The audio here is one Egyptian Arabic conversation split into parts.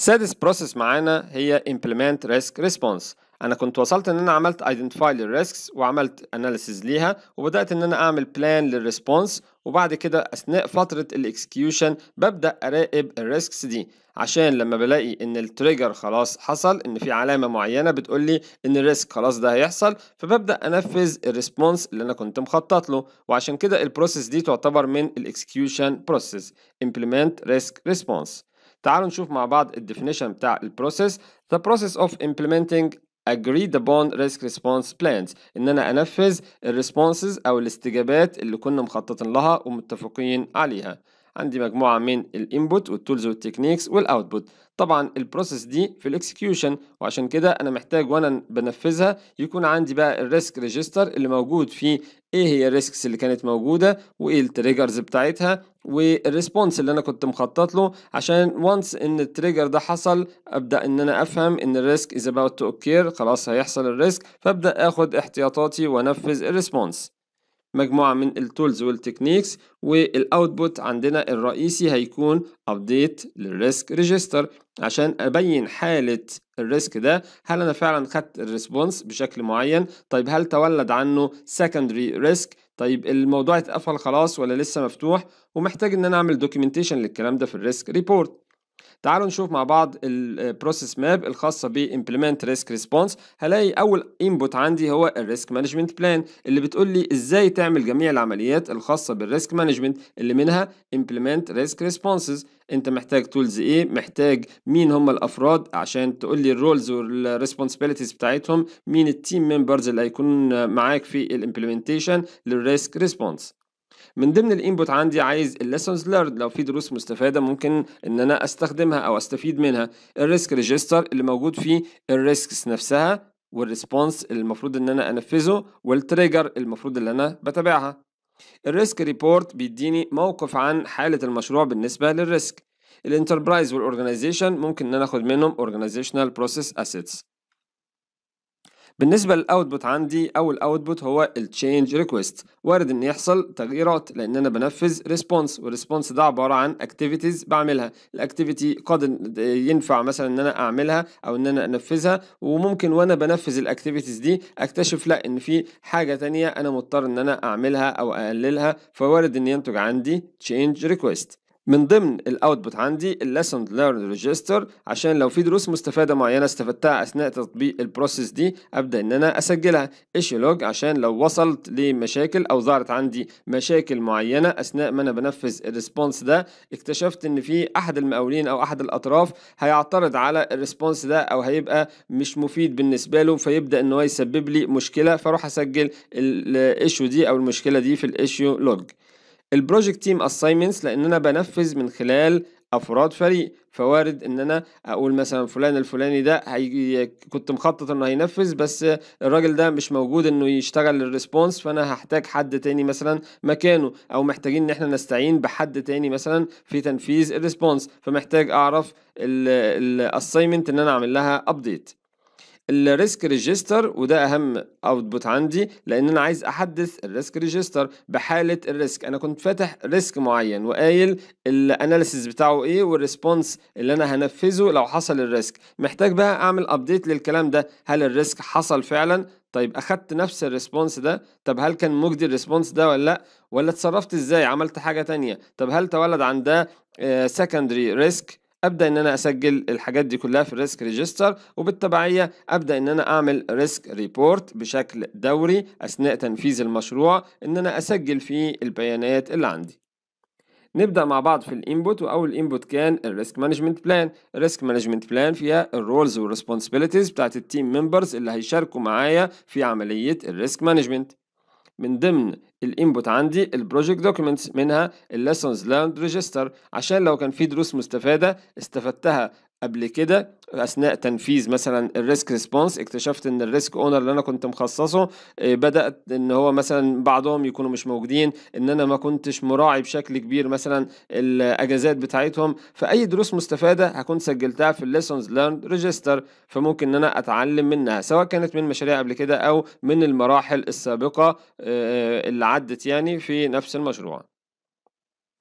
سادس بروسيس معانا هي implement risk response انا كنت وصلت ان انا عملت identify للريسكس وعملت analysis ليها وبدات ان انا اعمل بلان للريسبونس وبعد كده اثناء فتره الاكسكيوشن ببدا اراقب الريسكس دي عشان لما بلاقي ان التريجر خلاص حصل ان في علامه معينه بتقول لي ان الريسك خلاص ده هيحصل فببدا انفذ الريسبونس اللي انا كنت مخطط له وعشان كده البروسيس دي تعتبر من الاكسكيوشن بروسيس implement risk response تعالوا نشوف مع بعض الديفينيشن بتاع البروسيس the process of implementing agreed upon risk response plans ان انا انفذ الريسبونسز او الاستجابات اللي كنا مخططين لها ومتفقين عليها عندي مجموعة من الانبوت والتولز والتكنيكس والاوتبوت طبعا البروسيس دي في الاكسكيوشن وعشان كده انا محتاج وانا بنفذها يكون عندي بقى الريسك ريجستر اللي موجود فيه ايه هي الريسكس اللي كانت موجودة وايه التريجرز بتاعتها والريسبونس اللي انا كنت مخطط له عشان وانس ان التريجر ده حصل ابدا ان انا افهم ان الريسك از about تو اوكير خلاص هيحصل الريسك فابدا اخد احتياطاتي وانفذ الريسبونس مجموعة من التولز والتكنيكس والاوتبوت عندنا الرئيسي هيكون ابديت للريسك ريجستر عشان ابين حالة الريسك ده هل انا فعلا خدت الريسبونس بشكل معين طيب هل تولد عنه secondary ريسك طيب الموضوع اتقفل خلاص ولا لسه مفتوح ومحتاج ان انا اعمل دوكيومنتيشن للكلام ده في الريسك ريبورت تعالوا نشوف مع بعض البروسيس ماب الخاصه ب implement risk response هلاقي اول انبوت عندي هو الريسك مانجمنت بلان اللي بتقول لي ازاي تعمل جميع العمليات الخاصه بالريسك مانجمنت اللي منها implement risk responses انت محتاج تولز ايه محتاج مين هم الافراد عشان تقول لي الرولز والريسبونسبيلتيز بتاعتهم مين التيم ممبرز اللي هيكون معاك في الامبلمنتيشن للريسك ريسبونس من ضمن الانبوت عندي عايز الليسونز ليرند لو في دروس مستفاده ممكن ان انا استخدمها او استفيد منها الريسك ريجستر اللي موجود فيه الريسكس نفسها والريسبونس اللي المفروض ان انا انفذه والتريجر المفروض اللي انا بتابعها الريسك ريبورت بيديني موقف عن حاله المشروع بالنسبه للريسك الانتربرايز والاورجنايزيشن ممكن ان انا اخد منهم اورجنايزيشنال بروسيس اسيتس بالنسبه للاوتبوت عندي اول اوتبوت هو التشينج ريكويست وارد ان يحصل تغييرات لان انا بنفذ ريسبونس والريسبونس ده عباره عن اكتيفيتيز بعملها الاكتيفيتي قد ينفع مثلا ان انا اعملها او ان انا انفذها وممكن وانا بنفذ الاكتيفيتيز دي اكتشف لا ان في حاجه تانية انا مضطر ان انا اعملها او اقللها فوارد ان ينتج عندي تشينج ريكويست من ضمن الاوتبوت عندي الليسون ليرن ريجستر عشان لو في دروس مستفاده معينه استفدتها اثناء تطبيق البروسيس دي ابدا ان انا اسجلها ايشيو لوج عشان لو وصلت لمشاكل او ظهرت عندي مشاكل معينه اثناء ما انا بنفذ الريسبونس ده اكتشفت ان في احد المقاولين او احد الاطراف هيعترض على الريسبونس ده او هيبقى مش مفيد بالنسبه له فيبدا ان هو يسبب لي مشكله فاروح اسجل الايشيو دي او المشكله دي في الايشيو لوج البروجكت تيم اساينمنتس لان انا بنفذ من خلال افراد فريق فوارد ان انا اقول مثلا فلان الفلاني ده هي كنت مخطط انه هينفذ بس الراجل ده مش موجود انه يشتغل الريسبونس فانا هحتاج حد تاني مثلا مكانه او محتاجين ان احنا نستعين بحد تاني مثلا في تنفيذ الريسبونس فمحتاج اعرف الاساينمنت ان انا اعمل لها ابديت الريسك ريجستر وده اهم اوتبوت عندي لان انا عايز احدث الريسك ريجستر بحاله الريسك انا كنت فاتح ريسك معين وقايل الاناليسيس بتاعه ايه والريسبونس اللي انا هنفذه لو حصل الريسك محتاج بقى اعمل ابديت للكلام ده هل الريسك حصل فعلا طيب اخدت نفس الريسبونس ده طب هل كان مجدي الريسبونس ده ولا لا ولا اتصرفت ازاي عملت حاجه تانية طب هل تولد عن ده سكندري ريسك ابدا ان انا اسجل الحاجات دي كلها في الريسك ريجستر وبالتبعيه ابدا ان انا اعمل ريسك ريبورت بشكل دوري اثناء تنفيذ المشروع ان انا اسجل فيه البيانات اللي عندي نبدا مع بعض في الانبوت واول انبوت كان الريسك مانجمنت بلان الريسك مانجمنت بلان فيها الرولز والريسبونسبيلتيز بتاعت التيم ممبرز اللي هيشاركوا معايا في عمليه الريسك مانجمنت من ضمن الانبوت عندي البروجكت دوكيومنتس منها الليسونز ليرند ريجستر عشان لو كان في دروس مستفاده استفدتها قبل كده اثناء تنفيذ مثلا الريسك ريسبونس اكتشفت ان الريسك اونر اللي انا كنت مخصصه بدات ان هو مثلا بعضهم يكونوا مش موجودين ان انا ما كنتش مراعي بشكل كبير مثلا الاجازات بتاعتهم فاي دروس مستفاده هكون سجلتها في الليسونز ليرند ريجستر فممكن ان انا اتعلم منها سواء كانت من مشاريع قبل كده او من المراحل السابقه اللي عدت يعني في نفس المشروع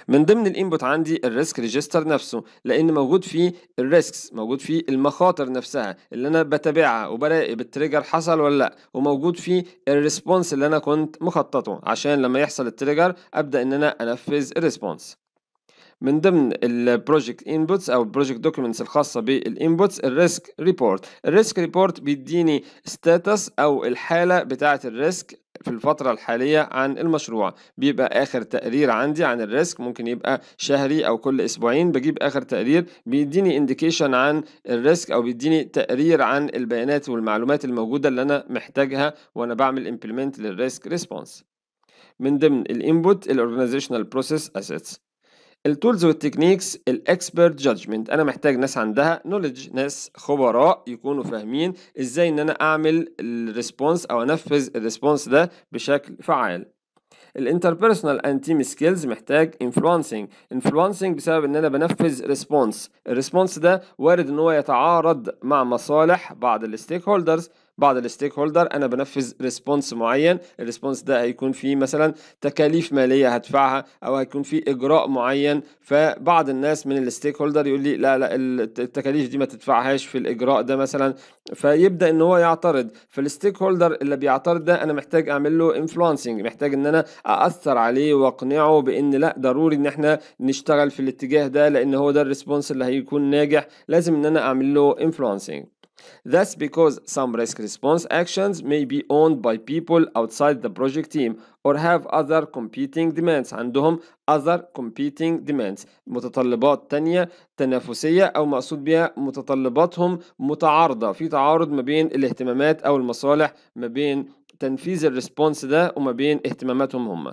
من ضمن الانبوت عندي الريسك ريجستر نفسه لان موجود فيه الريسكس موجود فيه المخاطر نفسها اللي انا بتابعها وبراقب التريجر حصل ولا لا وموجود فيه الريسبونس اللي انا كنت مخططه عشان لما يحصل التريجر ابدا ان انا انفذ الريسبونس من ضمن البروجكت انبوتس او البروجكت دوكيومنتس الخاصه بالانبوتس الريسك ريبورت الريسك ريبورت بيديني ستاتس او الحاله بتاعه الريسك في الفترة الحالية عن المشروع بيبقى آخر تقرير عندي عن الريسك ممكن يبقى شهري أو كل أسبوعين بجيب آخر تقرير بيديني انديكيشن عن الريسك أو بيديني تقرير عن البيانات والمعلومات الموجودة اللي أنا محتاجها وأنا بعمل implement للريسك ريسبونس من ضمن الانبوت الاورجانيزيشنال بروسيس اسيتس التولز والتكنيكس الاكسبرت جادجمنت انا محتاج ناس عندها نوليدج ناس خبراء يكونوا فاهمين ازاي ان انا اعمل الريسبونس او انفذ الريسبونس ده بشكل فعال الانتربيرسونال اند تيم سكيلز محتاج انفلونسنج انفلونسنج بسبب ان انا بنفذ ريسبونس الريسبونس ده وارد ان هو يتعارض مع مصالح بعض الستيك هولدرز بعض الستيك هولدر انا بنفذ ريسبونس معين الريسبونس ده هيكون فيه مثلا تكاليف ماليه هدفعها او هيكون فيه اجراء معين فبعض الناس من الستيك هولدر يقول لي لا لا التكاليف دي ما تدفعهاش في الاجراء ده مثلا فيبدا ان هو يعترض فالستيك هولدر اللي بيعترض ده انا محتاج اعمل له انفلونسنج محتاج ان انا ااثر عليه واقنعه بان لا ضروري ان احنا نشتغل في الاتجاه ده لان هو ده الريسبونس اللي هيكون ناجح لازم ان انا اعمل له انفلونسنج That's because some risk response actions may be owned by people outside the project team or have other competing demands عندهم other competing demands متطلبات تانية تنافسية أو مقصود بها متطلباتهم متعارضة في تعارض ما بين الاهتمامات أو المصالح ما بين تنفيذ الريسبونس ده وما بين اهتماماتهم هم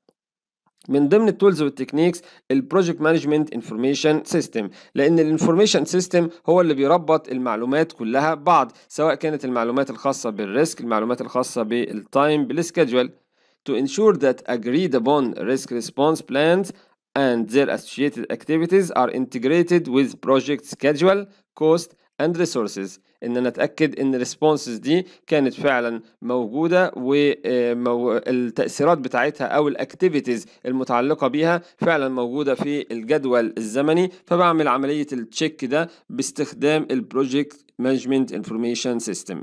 من ضمن التولز والتكنيكس البروجكت مانجمنت انفورميشن سيستم لان الانفورميشن سيستم هو اللي بيربط المعلومات كلها ببعض سواء كانت المعلومات الخاصه بالريسك المعلومات الخاصه بالتايم بالسكادجول to ensure that agreed upon risk response plans and their associated activities are integrated with project schedule cost and resources ان انا اتاكد ان الريسبونسز دي كانت فعلا موجوده والتاثيرات بتاعتها او الاكتيفيتيز المتعلقه بيها فعلا موجوده في الجدول الزمني فبعمل عمليه التشيك ده باستخدام البروجكت مانجمنت انفورميشن سيستم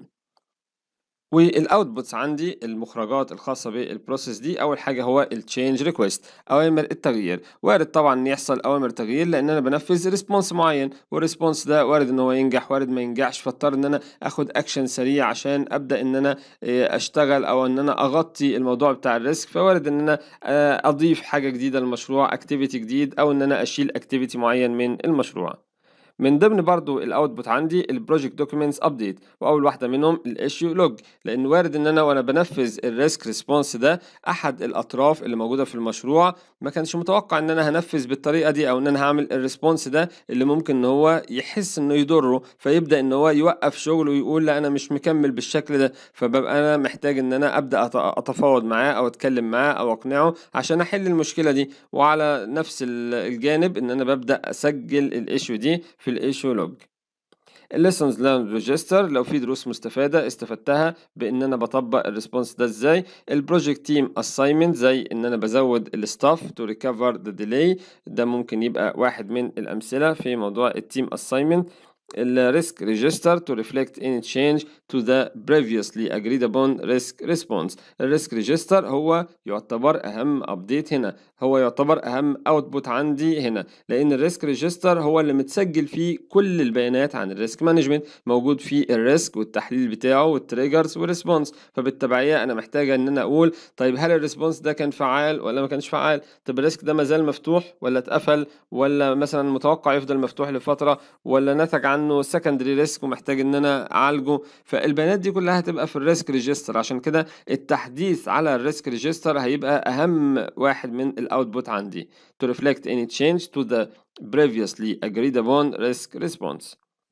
والاوتبوتس عندي المخرجات الخاصه بالبروسيس دي اول حاجه هو التشينج ريكويست اوامر التغيير وارد طبعا ان يحصل اوامر تغيير لان انا بنفذ ريسبونس معين والريسبونس ده وارد ان هو ينجح وارد ما ينجحش فاضطر ان انا اخد اكشن سريع عشان ابدا ان انا اشتغل او ان انا اغطي الموضوع بتاع الريسك فوارد ان انا اضيف حاجه جديده للمشروع اكتيفيتي جديد او ان انا اشيل اكتيفيتي معين من المشروع من ضمن برضو الاوتبوت عندي البروجكت دوكيومنتس ابديت واول واحده منهم الايشيو لوج لان وارد ان انا وانا بنفذ الريسك ريسبونس ده احد الاطراف اللي موجوده في المشروع ما كانش متوقع ان انا هنفذ بالطريقه دي او ان انا هعمل الريسبونس ده اللي ممكن ان هو يحس انه يضره فيبدا ان هو يوقف شغله ويقول لا انا مش مكمل بالشكل ده فببقى انا محتاج ان انا ابدا اتفاوض معاه او اتكلم معاه او اقنعه عشان احل المشكله دي وعلى نفس الجانب ان انا ببدا اسجل الايشيو دي في الايشو لوج الليسونز ليرن ريجستر لو في دروس مستفاده استفدتها بان انا بطبق الريسبونس ده ازاي البروجكت تيم اساينمنت زي ان انا بزود الستاف تو ريكفر ذا ديلي ده ممكن يبقى واحد من الامثله في موضوع التيم اساينمنت الريسك ريجستر to reflect any change to the previously agreed upon risk response الريسك ريجستر هو يعتبر اهم ابديت هنا هو يعتبر اهم اوتبوت عندي هنا لان الريسك ريجستر هو اللي متسجل فيه كل البيانات عن الريسك مانجمنت موجود فيه الريسك والتحليل بتاعه والتريجرز والريسبونس فبالتبعيه انا محتاجه ان انا اقول طيب هل الريسبونس ده كان فعال ولا ما كانش فعال طب الريسك ده مازال مفتوح ولا اتقفل ولا مثلا متوقع يفضل مفتوح لفتره ولا نتج عنه سكندري ريسك ومحتاج ان انا اعالجه فالبيانات دي كلها هتبقى في الريسك ريجستر عشان كده التحديث على الريسك ريجستر هيبقى اهم واحد من الاوتبوت عندي to reflect any change to the previously agreed upon risk response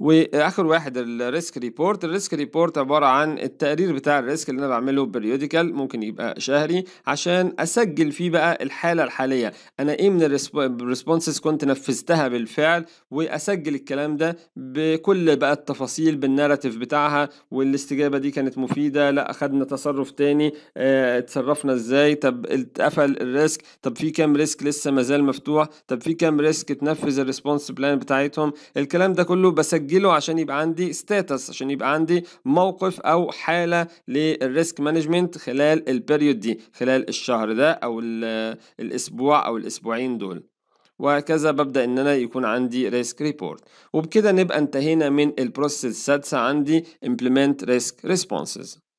واخر واحد الريسك ريبورت الريسك ريبورت عباره عن التقرير بتاع الريسك اللي انا بعمله بريوديكال ممكن يبقى شهري عشان اسجل فيه بقى الحاله الحاليه انا ايه من الريسبونسز كنت نفذتها بالفعل واسجل الكلام ده بكل بقى التفاصيل بالناراتيف بتاعها والاستجابه دي كانت مفيده لا اخدنا تصرف تاني اه اتصرفنا ازاي طب اتقفل الريسك طب في كام ريسك لسه مازال مفتوح طب في كام ريسك اتنفذ الريسبونس بلان بتاعتهم الكلام ده كله بسجله عشان يبقى عندي ستاتس عشان يبقى عندي موقف او حاله للريسك مانجمنت خلال البيريود دي خلال الشهر ده او الاسبوع او الاسبوعين دول وهكذا ببدأ إن أنا يكون عندي ريسك ريبورت وبكده نبقى انتهينا من البروسيس السادسة عندي implement risk responses